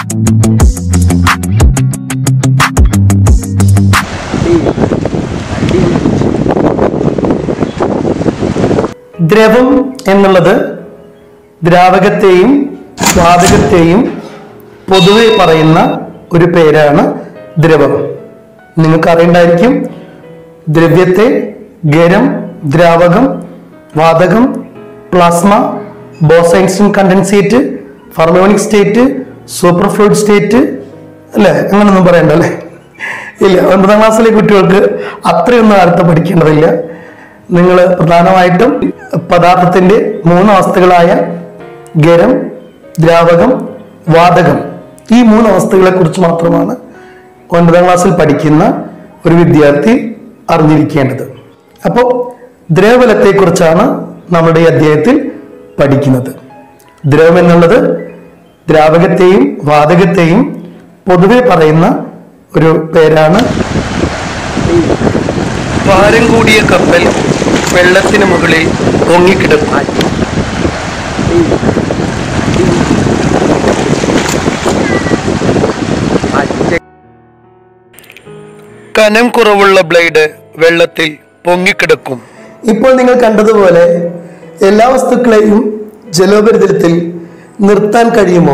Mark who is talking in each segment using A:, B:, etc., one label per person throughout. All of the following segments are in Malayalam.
A: ദ്രവം എന്നുള്ളത് ദ്രാവകത്തെയും വാതകത്തെയും പൊതുവെ പറയുന്ന ഒരു പേരാണ് ദ്രവം നിങ്ങൾക്ക് അറിയണ്ടായിരിക്കും ദ്രവ്യത്തെ ഖരം ദ്രാവകം വാതകം plasma Bose Einstein condensate fermionic state superfluid state അല്ലേ അങ്ങനൊന്നും പറയണ്ട അല്ലേ ഇല്ല ഒൻപതാം ക്ലാസ്സിലെ കുട്ടികൾക്ക് അത്രയൊന്നും അടുത്ത് പഠിക്കേണ്ടതില്ല നിങ്ങൾ പ്രധാനമായിട്ടും പദാർത്ഥത്തിന്റെ മൂന്ന് അവസ്ഥകളായ ഖരം ദ്രാവകം വാതകം ഈ മൂന്ന് അവസ്ഥകളെ കുറിച്ച് മാത്രമാണ് ഒൻപതാം ക്ലാസ്സിൽ പഠിക്കുന്ന ഒരു വിദ്യാർത്ഥി അറിഞ്ഞിരിക്കേണ്ടത് അപ്പോൾ ദ്രവബലത്തെക്കുറിച്ചാണ് നമ്മുടെ ഈ അധ്യായത്തിൽ പഠിക്കുന്നത് ദ്രവം എന്നുള്ളത് ദ്രാവകത്തെയും വാതകത്തെയും പൊതുവെ പറയുന്ന ഒരു പേരാണ് ഭാരം കൂടിയ കപ്പൽ വെള്ളത്തിന് മുകളിൽ പൊങ്ങിക്കിടക്കും കനം കുറവുള്ള ബ്ലേഡ് വെള്ളത്തിൽ പൊങ്ങിക്കിടക്കും ഇപ്പോൾ നിങ്ങൾ കണ്ടതുപോലെ എല്ലാ വസ്തുക്കളെയും ജലോപരിതലത്തിൽ നിർത്താൻ കഴിയുമോ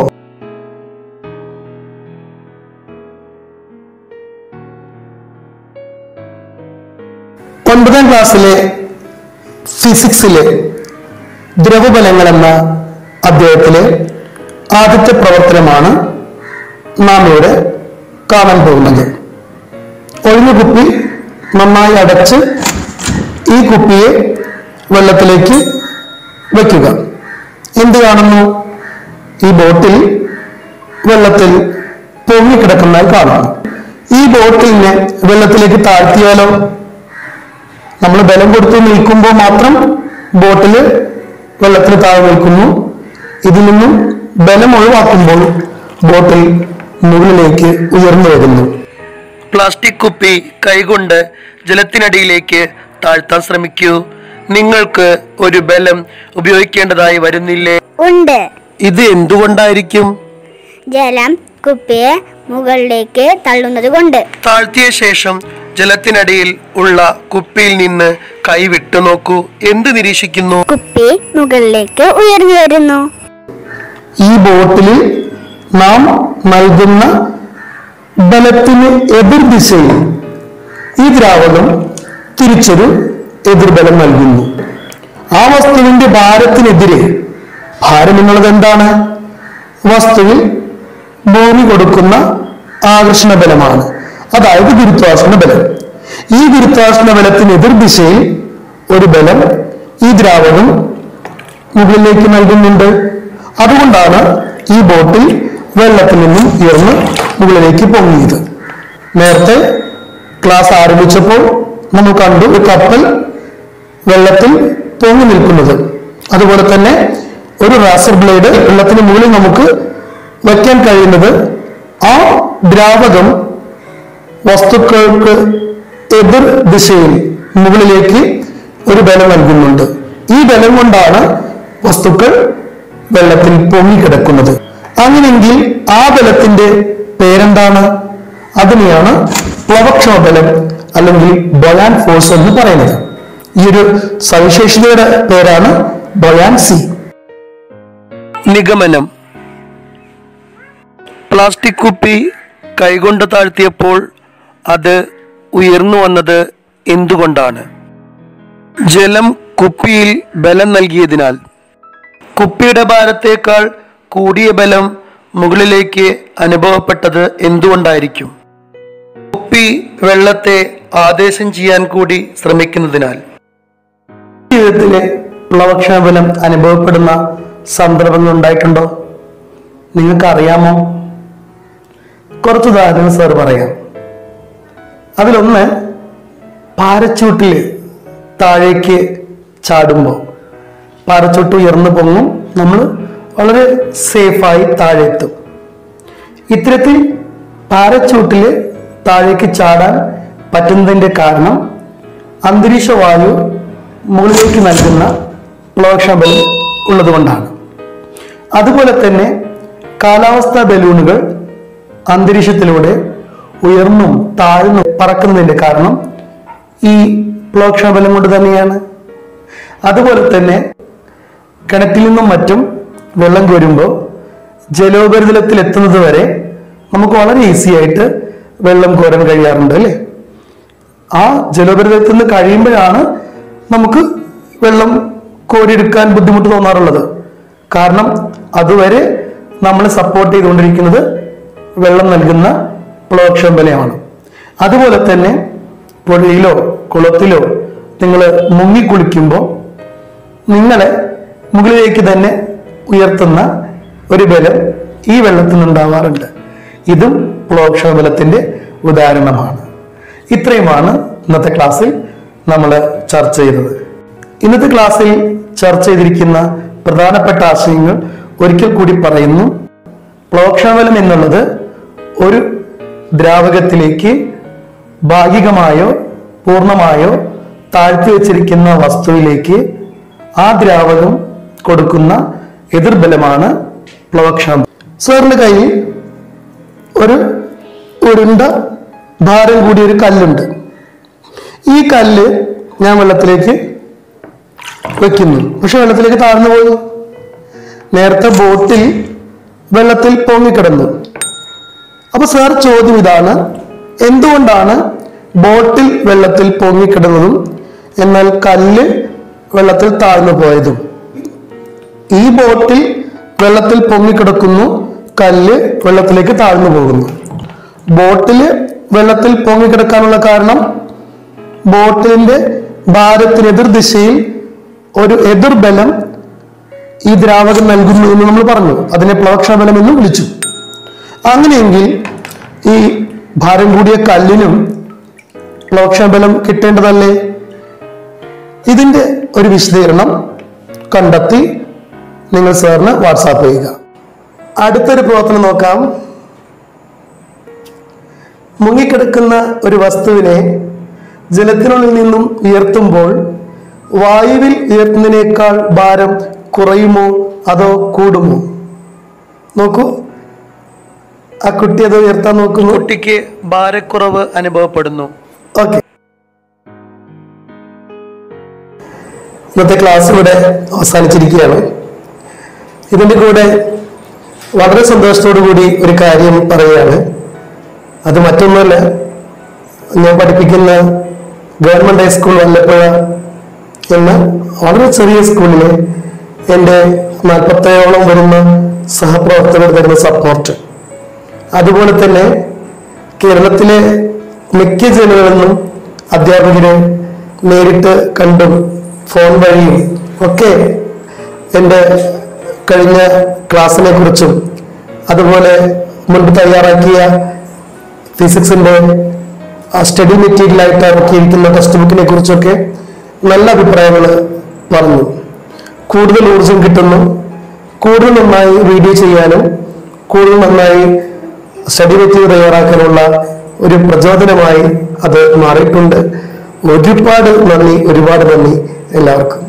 A: ഒൻപതാം ക്ലാസ്സിലെ ഫിസിക്സിലെ ദ്രവബലങ്ങൾ എന്ന അധ്യായത്തിലെ ആദ്യത്തെ പ്രവർത്തനമാണ് നാം ഇവിടെ കാണാൻ പോകുന്നത് ഒഴിഞ്ഞ കുപ്പി നന്നായി അടച്ച് ഈ കുപ്പിയെ വെള്ളത്തിലേക്ക് വയ്ക്കുക എന്ത് കാണുന്നു ഈ ബോട്ടിൽ വെള്ളത്തിൽ പൊങ്ങിക്കിടക്കുന്നതായി കാണുന്നു ഈ ബോട്ടിലിനെ വെള്ളത്തിലേക്ക് താഴ്ത്തിയാലോ നമ്മൾ ബലം കൊടുത്ത് നിൽക്കുമ്പോൾ മാത്രം ബോട്ടിൽ വെള്ളത്തിൽ താഴെ നിൽക്കുന്നു ഇതിൽ നിന്നും ബലം ഒഴിവാക്കുമ്പോൾ ബോട്ടിൽ മുകളിലേക്ക് ഉയർന്നു വരുന്നു പ്ലാസ്റ്റിക് കുപ്പി കൈകൊണ്ട് ജലത്തിനടിയിലേക്ക് താഴ്ത്താൻ ശ്രമിക്കൂ നിങ്ങൾക്ക് ഒരു ബലം ഉപയോഗിക്കേണ്ടതായി വരുന്നില്ലേ
B: ഉണ്ട്
A: ഇത് എന്തുകൊണ്ടായിരിക്കും
B: ജലം കുപ്പിയെ മുകളിലേക്ക് തള്ളുന്നത് കൊണ്ട്
A: താഴ്ത്തിയ ശേഷം ജലത്തിനടിയിൽ ഉള്ള കുപ്പിയിൽ നിന്ന് കൈ വിട്ടു നോക്കൂ എന്ത് നിരീക്ഷിക്കുന്നു
B: കുപ്പി മുകളിലേക്ക് ഉയർന്നു വരുന്നു
A: ഈ ബോട്ടിൽ നാം നൽകുന്ന ബലത്തിന് എതിർ ദിശയിൽ ഈ ദ്രാവകം തിരിച്ചൊരു എതിർബലം നൽകുന്നു ആ വസ്തുവിന്റെ ഭാരത്തിനെതിരെ ഭാരം എന്നുള്ളത് എന്താണ് വസ്തുവിൽ ഭൂമി കൊടുക്കുന്ന ആകർഷണ ബലമാണ് അതായത് ഗുരുത്വാകർഷണ ബലം ഈ ഗുരുത്വാകർഷണ ബലത്തിന് എതിർ ദിശയിൽ ഒരു ബലം ഈ ദ്രാവകം മുകളിലേക്ക് നൽകുന്നുണ്ട് അതുകൊണ്ടാണ് ഈ ബോട്ടിൽ വെള്ളത്തിൽ നിന്നും ഉയർന്ന് മുകളിലേക്ക് പൊങ്ങിയത് നേരത്തെ ക്ലാസ് ആരംഭിച്ചപ്പോൾ നമ്മൾ കണ്ടു ഒരു കപ്പൽ വെള്ളത്തിൽ പൊങ്ങി നിൽക്കുന്നത് അതുപോലെ തന്നെ ഒരു റാസർ ബ്ലേഡ് വെള്ളത്തിന് മുകളിൽ നമുക്ക് വയ്ക്കാൻ കഴിയുന്നത് ആ ദ്രാവകം വസ്തുക്കൾക്ക് എതിർ ദിശയിൽ മുകളിലേക്ക് ഒരു ബലം നൽകുന്നുണ്ട് ഈ ബലം കൊണ്ടാണ് വസ്തുക്കൾ വെള്ളത്തിൽ പൊങ്ങിക്കിടക്കുന്നത് അങ്ങനെയെങ്കിൽ ആ ബലത്തിന്റെ പേരെന്താണ് അതിനെയാണ് പ്ലവക്ഷമ ബലം അല്ലെങ്കിൽ ബൊയാൻ ഫോഴ്സ് എന്ന് പറയുന്നത് ഈ ഒരു സവിശേഷതയുടെ പേരാണ് ബൊയാൻസി നിഗമനം പ്ലാസ്റ്റിക് കുപ്പി കൈകൊണ്ട് താഴ്ത്തിയപ്പോൾ അത് ഉയർന്നു വന്നത് എന്തുകൊണ്ടാണ് ജലം കുപ്പിയിൽ ബലം നൽകിയതിനാൽ കുപ്പിയുടെ ഭാരത്തേക്കാൾ കൂടിയ ബലം മുകളിലേക്ക് അനുഭവപ്പെട്ടത് എന്തുകൊണ്ടായിരിക്കും കുപ്പി വെള്ളത്തെ ആദേശം ചെയ്യാൻ കൂടി ശ്രമിക്കുന്നതിനാൽ ജീവിതത്തിലെ പ്ലവക്ഷണ ബലം അനുഭവപ്പെടുന്ന സന്ദർഭങ്ങൾ ഉണ്ടായിട്ടുണ്ടോ നിങ്ങൾക്ക് അറിയാമോ കുറച്ച് ഉദാഹരണങ്ങൾ സാർ പറയാം അതിലൊന്ന് പാരച്ചൂട്ടിൽ താഴേക്ക് ചാടുമ്പോൾ പാരച്ചൂട്ട് ഉയർന്നു പൊങ്ങും നമ്മൾ വളരെ സേഫായി താഴെ എത്തും ഇത്തരത്തിൽ പാരച്ചൂട്ടിൽ താഴേക്ക് ചാടാൻ പറ്റുന്നതിൻ്റെ കാരണം അന്തരീക്ഷ വായു മുകളിലേക്ക് നൽകുന്ന പ്ലോക്ഷണ ബലം ഉള്ളതുകൊണ്ടാണ് അതുപോലെ തന്നെ കാലാവസ്ഥാ ബലൂണുകൾ അന്തരീക്ഷത്തിലൂടെ ഉയർന്നും താഴ്ന്നും പറക്കുന്നതിന്റെ കാരണം ഈ പ്ലോക്ഷണബലം കൊണ്ട് തന്നെയാണ് അതുപോലെ തന്നെ കിണറ്റിൽ നിന്നും മറ്റും വെള്ളം കോരുമ്പോൾ ജലോപരിതലത്തിൽ എത്തുന്നത് വരെ നമുക്ക് വളരെ ഈസി ആയിട്ട് വെള്ളം കോരാൻ കഴിയാറുണ്ട് അല്ലേ ആ ജലോപരിതലത്തിൽ നിന്ന് കഴിയുമ്പോഴാണ് നമുക്ക് വെള്ളം കോരിയെടുക്കാൻ ബുദ്ധിമുട്ട് തോന്നാറുള്ളത് കാരണം അതുവരെ നമ്മളെ സപ്പോർട്ട് ചെയ്തുകൊണ്ടിരിക്കുന്നത് വെള്ളം നൽകുന്ന പ്ലോക്ഷോബലമാണ് അതുപോലെ തന്നെ പുഴയിലോ കുളത്തിലോ നിങ്ങൾ മുങ്ങിക്കുളിക്കുമ്പോൾ നിങ്ങളെ മുകളിലേക്ക് തന്നെ ഉയർത്തുന്ന ഒരു ബലം ഈ വെള്ളത്തിൽ നിന്നുണ്ടാവാറുണ്ട് ഇതും പ്ലോക്ഷോബലത്തിന്റെ ഉദാഹരണമാണ് ഇത്രയുമാണ് ഇന്നത്തെ ക്ലാസ്സിൽ നമ്മൾ ചർച്ച ചെയ്തത് ഇന്നത്തെ ക്ലാസ്സിൽ ചർച്ച ചെയ്തിരിക്കുന്ന പ്രധാനപ്പെട്ട ആശയങ്ങൾ ഒരിക്കൽ കൂടി പറയുന്നു പ്ലോക്ഷോബലം എന്നുള്ളത് ഒരു ദ്രാവകത്തിലേക്ക് ഭാഗികമായോ പൂർണ്ണമായോ താഴ്ത്തി വെച്ചിരിക്കുന്ന വസ്തുവിലേക്ക് ആ ദ്രാവകം കൊടുക്കുന്ന എതിർബലമാണ് പ്ലവക്ഷാമം സാറിന്റെ കയ്യിൽ ഒരു ഉരുണ്ട ഭാരം കൂടിയ ഒരു കല്ലുണ്ട് ഈ കല്ല് ഞാൻ വെള്ളത്തിലേക്ക് വെക്കുന്നു പക്ഷെ വെള്ളത്തിലേക്ക് താഴ്ന്നു പോയി നേരത്തെ ബോട്ടിൽ വെള്ളത്തിൽ പൊങ്ങിക്കിടന്നു അപ്പൊ സാർ ചോദ്യം ഇതാണ് എന്തുകൊണ്ടാണ് ബോട്ടിൽ വെള്ളത്തിൽ പൊങ്ങിക്കിടന്നതും എന്നാൽ കല്ല് വെള്ളത്തിൽ താഴ്ന്നു പോയതും ഈ ബോട്ടിൽ വെള്ളത്തിൽ പൊങ്ങിക്കിടക്കുന്നു കല്ല് വെള്ളത്തിലേക്ക് താഴ്ന്നു പോകുന്നു ബോട്ടില് വെള്ളത്തിൽ പൊങ്ങിക്കിടക്കാനുള്ള കാരണം ബോട്ടിലിന്റെ ഭാരത്തിന് എതിർ ദിശയിൽ ഒരു എതിർബലം ഈ ദ്രാവകം നൽകുന്നു എന്ന് നമ്മൾ പറഞ്ഞു അതിനെ പ്ലവക്ഷാബലം എന്ന് വിളിച്ചു അങ്ങനെയെങ്കിൽ ഈ ഭാരം കൂടിയ കല്ലിനും പ്ലവക്ഷാബലം കിട്ടേണ്ടതല്ലേ ഇതിന്റെ ഒരു വിശദീകരണം കണ്ടെത്തി നിങ്ങൾ സാറിന് വാട്സാപ്പ് ചെയ്യുക അടുത്തൊരു പ്രവർത്തനം നോക്കാം മുങ്ങിക്കിടക്കുന്ന ഒരു വസ്തുവിനെ ജലത്തിനുള്ളിൽ നിന്നും ഉയർത്തുമ്പോൾ വായുവിൽ ഉയർത്തുന്നതിനേക്കാൾ ഭാരം കുറയുമോ അതോ കൂടുമോ നോക്കൂ ആ കുട്ടി അത് ഉയർത്താൻ നോക്കുന്നു
C: കുട്ടിക്ക് ഭാരക്കുറവ് അനുഭവപ്പെടുന്നു
A: ഓക്കെ ഇന്നത്തെ ക്ലാസ് ഇവിടെ അവസാനിച്ചിരിക്കുകയാണ് ഇതിന്റെ കൂടെ വളരെ സന്തോഷത്തോടു കൂടി ഒരു കാര്യം പറയുകയാണ് അത് മറ്റൊന്നുമല്ല ഞാൻ പഠിപ്പിക്കുന്ന ഗവൺമെന്റ് ഹൈസ്കൂൾ വല്ലപ്പുഴ എന്ന വളരെ ചെറിയ സ്കൂളിലെ എൻ്റെ നാൽപ്പത്തേഴോളം വരുന്ന സഹപ്രവർത്തകർ തരുന്ന സപ്പോർട്ട് അതുപോലെ തന്നെ കേരളത്തിലെ മിക്ക ജില്ലകളിൽ നിന്നും അധ്യാപകരെ നേരിട്ട് കണ്ടും ഫോൺ വഴിയും ഒക്കെ എൻ്റെ കഴിഞ്ഞ ക്ലാസ്സിനെ കുറിച്ചും അതുപോലെ മുൻപ് തയ്യാറാക്കിയ ഫിസിക്സിന്റെ സ്റ്റഡി മെറ്റീരിയലായിട്ട് ഇറക്കിയിരിക്കുന്ന ടെക്സ്റ്റ് ബുക്കിനെ കുറിച്ചൊക്കെ നല്ല അഭിപ്രായങ്ങൾ പറഞ്ഞു കൂടുതൽ ഊർജം കിട്ടുന്നു കൂടുതൽ നന്നായി വീഡിയോ ചെയ്യാനും കൂടുതൽ നന്നായി സ്റ്റഡി മെറ്റീരിയൽ തയ്യാറാക്കാനുള്ള ഒരു പ്രചോദനമായി അത് മാറിയിട്ടുണ്ട് ഒരുപാട് നന്ദി ഒരുപാട് നന്ദി എല്ലാവർക്കും